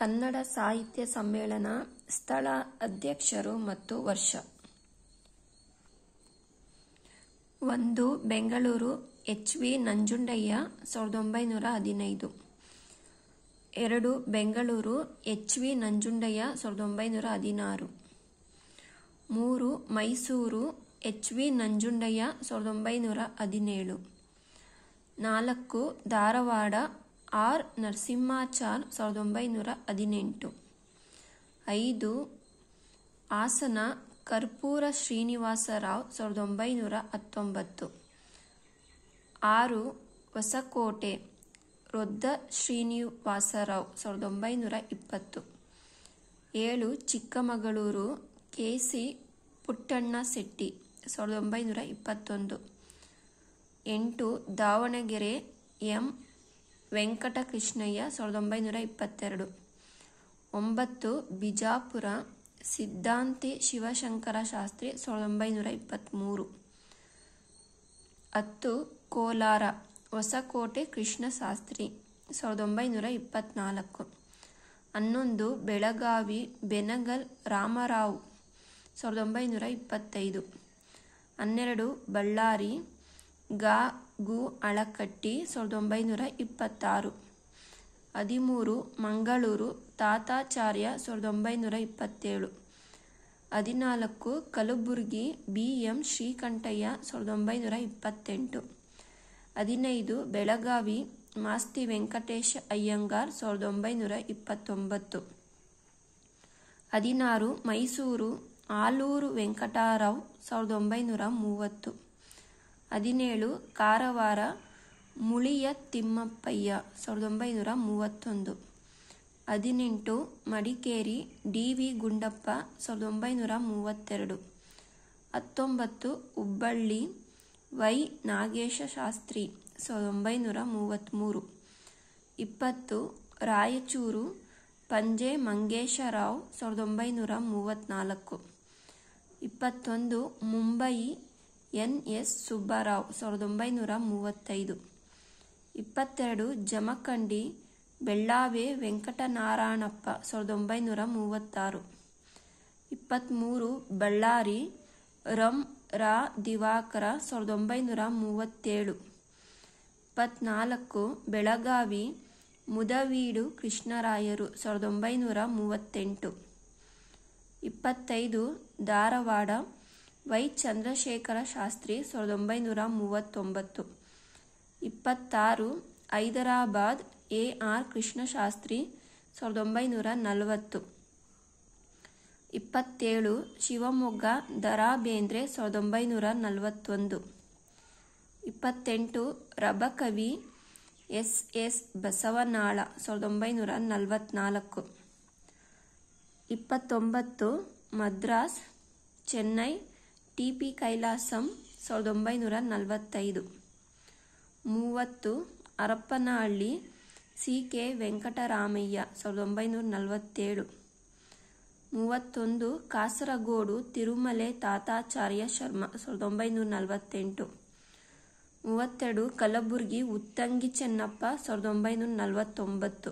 ಕನ್ನಡ ಸಾಹಿತ್ಯ ಸಮ್ಮೇಳನ ಸ್ಥಳ ಅಧ್ಯಕ್ಷರು ಮತ್ತು ವರ್ಷ ಒಂದು ಬೆಂಗಳೂರು ಎಚ್ ವಿ ನಂಜುಂಡಯ್ಯ ಸಾವಿರದ ಒಂಬೈನೂರ ಹದಿನೈದು ಎರಡು ಬೆಂಗಳೂರು ಎಚ್ ವಿ ನಂಜುಂಡಯ್ಯ ಸಾವಿರದ ಒಂಬೈನೂರ ಹದಿನಾರು ಮೂರು ಮೈಸೂರು ಎಚ್ ವಿ ನಂಜುಂಡಯ್ಯ ಸಾವಿರದ ಒಂಬೈನೂರ ಹದಿನೇಳು ನಾಲ್ಕು ಧಾರವಾಡ ಆರ್ ನರಸಿಂಹಾಚಾರ್ ಸಾವಿರದ ಒಂಬೈನೂರ ಹದಿನೆಂಟು ಐದು ಹಾಸನ ಕರ್ಪೂರ ಶ್ರೀನಿವಾಸರಾವ್ ಸಾವಿರದ ಒಂಬೈನೂರ ಹತ್ತೊಂಬತ್ತು ಆರು ಹೊಸಕೋಟೆ ರೊದ್ದ ಶ್ರೀನಿವಾಸರಾವ್ ಸಾವಿರದ ಒಂಬೈನೂರ ಇಪ್ಪತ್ತು ಏಳು ಚಿಕ್ಕಮಗಳೂರು ಕೆ ಸಿ ಪುಟ್ಟಣ್ಣ ಶೆಟ್ಟಿ ಸಾವಿರದ ಒಂಬೈನೂರ ಇಪ್ಪತ್ತೊಂದು ಎಂಟು ದಾವಣಗೆರೆ ಎಂ ವೆಂಕಟಕೃಷ್ಣಯ್ಯ ಸಾವಿರದ ಒಂಬೈನೂರ ಇಪ್ಪತ್ತೆರಡು ಒಂಬತ್ತು ಬಿಜಾಪುರ ಸಿದ್ಧಾಂತಿ ಶಿವಶಂಕರ ಶಾಸ್ತ್ರಿ ಸಾವಿರದ ಒಂಬೈನೂರ ಇಪ್ಪತ್ತ್ಮೂರು ಹತ್ತು ಕೋಲಾರ ಹೊಸಕೋಟೆ ಕೃಷ್ಣ ಶಾಸ್ತ್ರಿ ಸಾವಿರದ ಒಂಬೈನೂರ ಇಪ್ಪತ್ತ್ನಾಲ್ಕು ಹನ್ನೊಂದು ಬೆಳಗಾವಿ ಬೆನಗಲ್ ರಾಮರಾವ್ ಸಾವಿರದ ಒಂಬೈನೂರ ಇಪ್ಪತ್ತೈದು ಹನ್ನೆರಡು ಬಳ್ಳಾರಿ ಗಾ ಗು ಅಳಕಟ್ಟಿ ಸಾವಿರದ ಒಂಬೈನೂರ ಇಪ್ಪತ್ತಾರು ಹದಿಮೂರು ಮಂಗಳೂರು ತಾತಾಚಾರ್ಯ ಸಾವಿರದ ಒಂಬೈನೂರ ಇಪ್ಪತ್ತೇಳು ಹದಿನಾಲ್ಕು ಕಲಬುರಗಿ ಬಿ ಎಂ ಶ್ರೀಕಂಠಯ್ಯ ಸಾವಿರದ ಒಂಬೈನೂರ ಇಪ್ಪತ್ತೆಂಟು ಹದಿನೈದು ಬೆಳಗಾವಿ ಮಾಸ್ತಿ ವೆಂಕಟೇಶ ಅಯ್ಯಂಗಾರ್ ಸಾವಿರದ ಒಂಬೈನೂರ ಇಪ್ಪತ್ತೊಂಬತ್ತು ಹದಿನಾರು ಮೈಸೂರು ಆಲೂರು ವೆಂಕಟರಾವ್ ಸಾವಿರದ ಒಂಬೈನೂರ ಮೂವತ್ತು ಹದಿನೇಳು ಕಾರವಾರ ಮುಳಿಯ ತಿಮ್ಮಪ್ಪಯ್ಯ ಸಾವಿರದ ಒಂಬೈನೂರ ಮೂವತ್ತೊಂದು ಹದಿನೆಂಟು ಮಡಿಕೇರಿ ಡಿ ವಿ ಗುಂಡಪ್ಪ ಸಾವಿರದ ಒಂಬೈನೂರ ಮೂವತ್ತೆರಡು ಹತ್ತೊಂಬತ್ತು ಹುಬ್ಬಳ್ಳಿ ವೈ ನಾಗೇಶ ಶಾಸ್ತ್ರಿ ಸಾವಿರದ ಒಂಬೈನೂರ ಮೂವತ್ತ್ಮೂರು ಇಪ್ಪತ್ತು ರಾಯಚೂರು ಪಂಜೆ ಮಂಗೇಶರಾವ್ ಸಾವಿರದ ಒಂಬೈನೂರ ಮೂವತ್ತ್ನಾಲ್ಕು ಇಪ್ಪತ್ತೊಂದು ಮುಂಬಯಿ ಎನ್ ಎಸ್ ಸುಬ್ಬರಾವ್ ಸಾವಿರದ ಒಂಬೈನೂರ ಮೂವತ್ತೈದು ಇಪ್ಪತ್ತೆರಡು ಜಮಖಂಡಿ ಬೆಳ್ಳಾವೆ ವೆಂಕಟನಾರಾಯಣಪ್ಪ ಸಾವಿರದ ಒಂಬೈನೂರ ಮೂವತ್ತಾರು ಇಪ್ಪತ್ತ್ಮೂರು ಬಳ್ಳಾರಿ ರಂ ರಾ ದಿವಾಕರ ಸಾವಿರದ ಒಂಬೈನೂರ ಮೂವತ್ತೇಳು ಇಪ್ಪತ್ನಾಲ್ಕು ಬೆಳಗಾವಿ ಮುದವೀಡು ಕೃಷ್ಣರಾಯರು ಸಾವಿರದ ಒಂಬೈನೂರ ಮೂವತ್ತೆಂಟು ಇಪ್ಪತ್ತೈದು ಧಾರವಾಡ ವೈ ಚಂದ್ರಶೇಖರ ಶಾಸ್ತ್ರಿ ಸಾವಿರದ ಒಂಬೈನೂರ ಮೂವತ್ತೊಂಬತ್ತು ಇಪ್ಪತ್ತಾರು ಹೈದರಾಬಾದ್ ಎ ಆರ್ ಕೃಷ್ಣಶಾಸ್ತ್ರಿ ಸಾವಿರದ ಒಂಬೈನೂರ ನಲವತ್ತು ಇಪ್ಪತ್ತೇಳು ಶಿವಮೊಗ್ಗ ದರಾ ಬೇಂದ್ರೆ ಸಾವಿರದ ಒಂಬೈನೂರ ನಲವತ್ತೊಂದು ಇಪ್ಪತ್ತೆಂಟು ರಬಕವಿ ಎಸ್ ಎಸ್ ಬಸವನಾಳ ಸಾವಿರದ ಒಂಬೈನೂರ ನಲವತ್ನಾಲ್ಕು ಇಪ್ಪತ್ತೊಂಬತ್ತು ಮದ್ರಾಸ್ ಚೆನ್ನೈ ಟಿ ಪಿ ಕೈಲಾಸಂ ಸಾವಿರದ ಒಂಬೈನೂರ ನಲವತ್ತೈದು ಮೂವತ್ತು ಹರಪ್ಪನಹಳ್ಳಿ ಸಿ ಕೆ ವೆಂಕಟರಾಮಯ್ಯ ಸಾವಿರದ ಒಂಬೈನೂರ ನಲವತ್ತೇಳು ಮೂವತ್ತೊಂದು ಕಾಸರಗೋಡು ತಿರುಮಲೆ ತಾತಾಚಾರ್ಯ ಶರ್ಮ ಸಾವಿರದ ಒಂಬೈನೂರ ನಲವತ್ತೆಂಟು ಮೂವತ್ತೆರಡು ಕಲಬುರಗಿ ಉತ್ತಂಗಿ ಚೆನ್ನಪ್ಪ ಸಾವಿರದ ಒಂಬೈನೂರ ನಲವತ್ತೊಂಬತ್ತು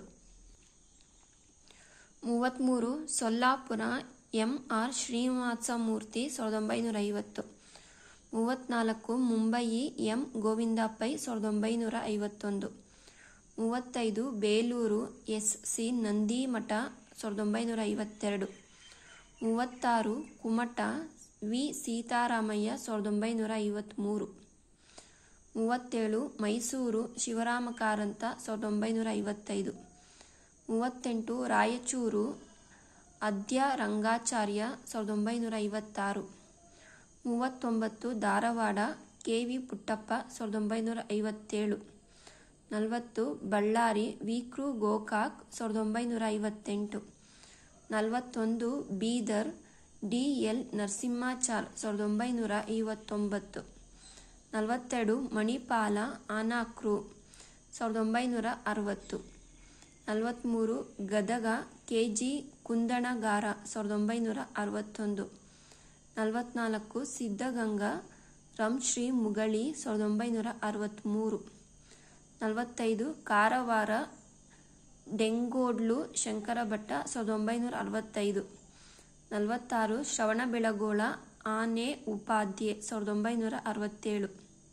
ಮೂವತ್ತ್ಮೂರು ಸೊಲ್ಲಾಪುರ ಎಂ ಆರ್ ಶ್ರೀನಿವಾಸಮೂರ್ತಿ ಸಾವಿರದ ಒಂಬೈನೂರ ಐವತ್ತು ಮೂವತ್ತ್ನಾಲ್ಕು ಮುಂಬಯಿ ಎಂ ಗೋವಿಂದಪ್ಪೈ ಸಾವಿರದ ಒಂಬೈನೂರ ಐವತ್ತೊಂದು ಮೂವತ್ತೈದು ಬೇಲೂರು ಎಸ್ ಸಿ ನಂದಿಮಠ ಸಾವಿರದ ಒಂಬೈನೂರ ಐವತ್ತೆರಡು ಮೂವತ್ತಾರು ಕುಮಟ ವಿ ಸೀತಾರಾಮಯ್ಯ ಸಾವಿರದ ಒಂಬೈನೂರ ಐವತ್ತ್ಮೂರು ಮೂವತ್ತೇಳು ಮೈಸೂರು ಶಿವರಾಮ ಕಾರಂತ ಸಾವಿರದ ಒಂಬೈನೂರ ಐವತ್ತೈದು ಮೂವತ್ತೆಂಟು ರಾಯಚೂರು ಅದ್ಯ ರಂಗಾಚಾರ್ಯ ಸಾವಿರದ ಒಂಬೈನೂರ ಐವತ್ತಾರು ಮೂವತ್ತೊಂಬತ್ತು ಧಾರವಾಡ ಕೆ ವಿ ಪುಟ್ಟಪ್ಪ ಸಾವಿರದ ಒಂಬೈನೂರ ಐವತ್ತೇಳು ನಲವತ್ತು ಬಳ್ಳಾರಿ ವಿ ಕೃ ಗೋಕಾಕ್ ಸಾವಿರದ ಒಂಬೈನೂರ ಐವತ್ತೆಂಟು ನಲವತ್ತೊಂದು ಬೀದರ್ ಡಿ ಎಲ್ ನರಸಿಂಹಾಚಾರ್ ಸಾವಿರದ ಒಂಬೈನೂರ ಐವತ್ತೊಂಬತ್ತು ನಲವತ್ತೆರಡು ಮಣಿಪಾಲ ಆನಾಕ್ರು ಸಾವಿರದ ಒಂಬೈನೂರ ಅರವತ್ತು ನಲವತ್ತ್ಮೂರು ಗದಗ ಕೆ ಜಿ ಕುಂದಣಗಾರ ಸಾವಿರದ ಒಂಬೈನೂರ ಅರವತ್ತೊಂದು ನಲವತ್ನಾಲ್ಕು ಸಿದ್ಧಗಂಗಾ ರಂಶ್ರೀ ಮುಗಳಿ ಸಾವಿರದ ಒಂಬೈನೂರ ಅರವತ್ತ್ಮೂರು ನಲವತ್ತೈದು ಕಾರವಾರ ಡೆಂಗೋಡ್ಲು ಶಂಕರಭಟ್ಟ ಸಾವಿರದ ಒಂಬೈನೂರ ಅರವತ್ತೈದು ನಲವತ್ತಾರು ಶ್ರವಣಬೆಳಗೊಳ ಆನೆ ಉಪಾಧ್ಯೆ ಸಾವಿರದ ಒಂಬೈನೂರ ಅರವತ್ತೇಳು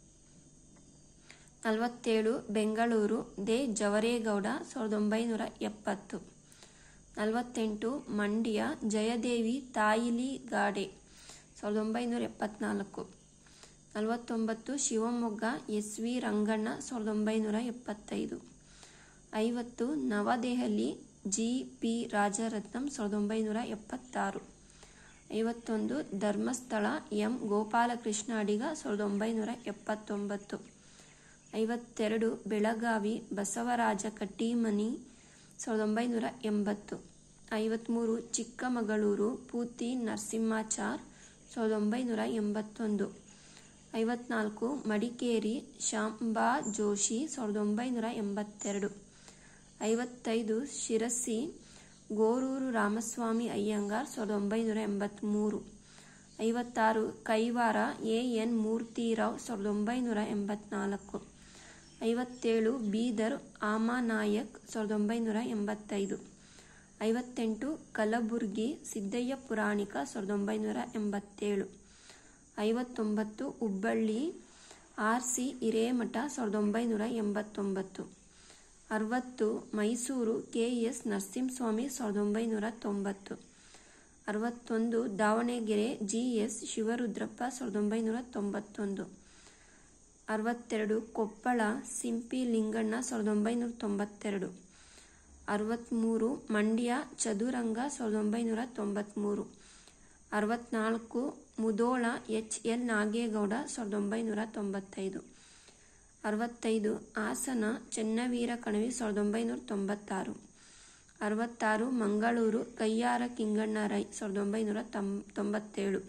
ನಲವತ್ತೇಳು ಬೆಂಗಳೂರು ದೆ ಜವರೇಗೌಡ ಸಾವಿರದ ಒಂಬೈನೂರ ಎಪ್ಪತ್ತು ನಲವತ್ತೆಂಟು ಮಂಡ್ಯ ಜಯದೇವಿ ತಾಯಿಲಿಗಾಡೆ ಸಾವಿರದ ಒಂಬೈನೂರ ಎಪ್ಪತ್ನಾಲ್ಕು ನಲವತ್ತೊಂಬತ್ತು ಶಿವಮೊಗ್ಗ ಎಸ್ ವಿ ರಂಗಣ್ಣ ಸಾವಿರದ ಒಂಬೈನೂರ ಎಪ್ಪತ್ತೈದು ಐವತ್ತು ನವದೆಹಲಿ ಜಿ ಪಿ ರಾಜರತ್ನಂ ಸಾವಿರದ ಒಂಬೈನೂರ ಎಪ್ಪತ್ತಾರು ಐವತ್ತೊಂದು ಧರ್ಮಸ್ಥಳ ಎಂ ಗೋಪಾಲಕೃಷ್ಣ ಅಡಿಗ ಸಾವಿರದ ಒಂಬೈನೂರ ಎಪ್ಪತ್ತೊಂಬತ್ತು ಐವತ್ತೆರಡು ಬೆಳಗಾವಿ ಬಸವರಾಜ ಕಟ್ಟೀಮನಿ ಸಾವಿರದ ಒಂಬೈನೂರ ಎಂಬತ್ತು ಐವತ್ತ್ಮೂರು ಚಿಕ್ಕಮಗಳೂರು ಪೂತಿ ನರಸಿಂಹಾಚಾರ್ ಸಾವಿರದ ಒಂಬೈನೂರ ಎಂಬತ್ತೊಂದು ಐವತ್ನಾಲ್ಕು ಮಡಿಕೇರಿ ಶಾಂಬಾ ಜೋಶಿ ಸಾವಿರದ ಒಂಬೈನೂರ ಎಂಬತ್ತೆರಡು ಐವತ್ತೈದು ಶಿರಸಿ ಗೋರೂರು ರಾಮಸ್ವಾಮಿ ಅಯ್ಯಂಗಾರ್ ಸಾವಿರದ ಒಂಬೈನೂರ ಎಂಬತ್ತ್ಮೂರು ಐವತ್ತಾರು ಕೈವಾರ ಎ ಎನ್ ಮೂರ್ತಿರಾವ್ ಸಾವಿರದ ಒಂಬೈನೂರ ಎಂಬತ್ನಾಲ್ಕು ಐವತ್ತೇಳು ಬೀದರ್ ಆಮಾನಾಯಕ್ ಸಾವಿರದ ಒಂಬೈನೂರ ಎಂಬತ್ತೈದು ಐವತ್ತೆಂಟು ಕಲಬುರ್ಗಿ ಸಿದ್ದಯ್ಯ ಪುರಾಣಿಕ ಸಾವಿರದ ಒಂಬೈನೂರ ಎಂಬತ್ತೇಳು ಐವತ್ತೊಂಬತ್ತು ಹುಬ್ಬಳ್ಳಿ ಆರ್ ಸಿ ಹಿರೇಮಠ ಸಾವಿರದ ಒಂಬೈನೂರ ಎಂಬತ್ತೊಂಬತ್ತು ಅರವತ್ತು ಮೈಸೂರು ಕೆ ಎಸ್ ನರಸಿಂಹಸ್ವಾಮಿ ಸಾವಿರದ ಒಂಬೈನೂರ ತೊಂಬತ್ತು ಅರವತ್ತೊಂದು ದಾವಣಗೆರೆ ಜಿ ಎಸ್ ಶಿವರುದ್ರಪ್ಪ ಸಾವಿರದ ಒಂಬೈನೂರ ತೊಂಬತ್ತೊಂದು ಅರವತ್ತೆರಡು ಕೊಪ್ಪಳ ಸಿಂಪಿ ಲಿಂಗಣ್ಣ ಸಾವಿರದ ಒಂಬೈನೂರ ತೊಂಬತ್ತೆರಡು ಅರವತ್ತ್ಮೂರು ಮಂಡ್ಯ ಚದುರಂಗ ಸಾವಿರದ ಒಂಬೈನೂರ ತೊಂಬತ್ತ್ಮೂರು ಅರವತ್ನಾಲ್ಕು ಮುದೋಳ ಎಚ್ ಎಲ್ ನಾಗೇಗೌಡ ಸಾವಿರದ ಒಂಬೈನೂರ ತೊಂಬತ್ತೈದು ಅರವತ್ತೈದು ಹಾಸನ ಚೆನ್ನವೀರ ಕಣವಿ ಸಾವಿರದ ಒಂಬೈನೂರ ತೊಂಬತ್ತಾರು ಅರವತ್ತಾರು ಮಂಗಳೂರು ಕಯ್ಯಾರ ಕಿಂಗಣ್ಣ ರೈ ಸಾವಿರದ ಒಂಬೈನೂರ ತೊಂ ತೊಂಬತ್ತೇಳು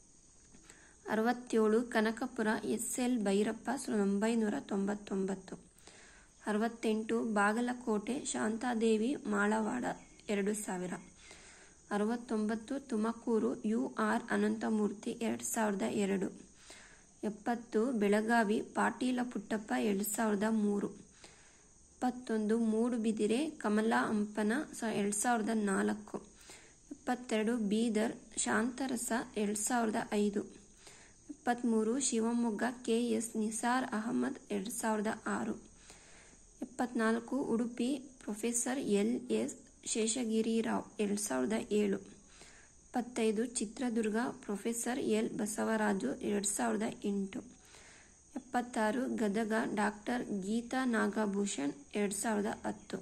ಅರವತ್ತೇಳು ಕನಕಪುರ ಎಸ್ ಎಲ್ ಭೈರಪ್ಪ ಸಾವಿರದ ಒಂಬೈನೂರ ತೊಂಬತ್ತೊಂಬತ್ತು ಅರವತ್ತೆಂಟು ಬಾಗಲಕೋಟೆ ಶಾಂತಾದೇವಿ ಮಾಳವಾಡ ಎರಡು ಸಾವಿರ ಅರವತ್ತೊಂಬತ್ತು ತುಮಕೂರು ಯು ಆರ್ ಅನಂತಮೂರ್ತಿ ಎರಡು ಸಾವಿರದ ಎರಡು ಎಪ್ಪತ್ತು ಬೆಳಗಾವಿ ಪಾಟೀಲ ಪುಟ್ಟಪ್ಪ ಎರಡು ಸಾವಿರದ ಮೂರು ಇಪ್ಪತ್ತೊಂದು ಮೂಡುಬಿದಿರೆ ಕಮಲಾ ಹಂಪನ ಸ ಎರಡು ಸಾವಿರದ ನಾಲ್ಕು ಇಪ್ಪತ್ತೆರಡು ಬೀದರ್ ಶಾಂತರಸ ಎರಡು ಸಾವಿರದ ಐದು ಇಪ್ಪತ್ತ್ಮೂರು ಶಿವಮೊಗ್ಗ ಕೆ ಎಸ್ ನಿಸಾರ್ ಅಹಮದ್ ಎರಡು ಸಾವಿರದ ಆರು ಎಪ್ಪತ್ನಾಲ್ಕು Udupi professor L S Sheshagirirao ಎರಡು ಸಾವಿರದ ಏಳು ಇಪ್ಪತ್ತೈದು ಚಿತ್ರದುರ್ಗ ಪ್ರೊಫೆಸರ್ ಎಲ್ ಬಸವರಾಜು ಎರಡು ಸಾವಿರದ ಎಂಟು ಎಪ್ಪತ್ತಾರು ಗದಗ ಡಾಕ್ಟರ್ ಗೀತಾ ನಾಗಭೂಷಣ್ ಎರಡು ಸಾವಿರದ ಹತ್ತು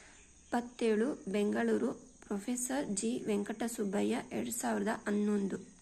ಇಪ್ಪತ್ತೇಳು ಬೆಂಗಳೂರು ಪ್ರೊಫೆಸರ್ ಜಿ ವೆಂಕಟಸುಬ್ಬಯ್ಯ ಎರಡು ಸಾವಿರದ ಹನ್ನೊಂದು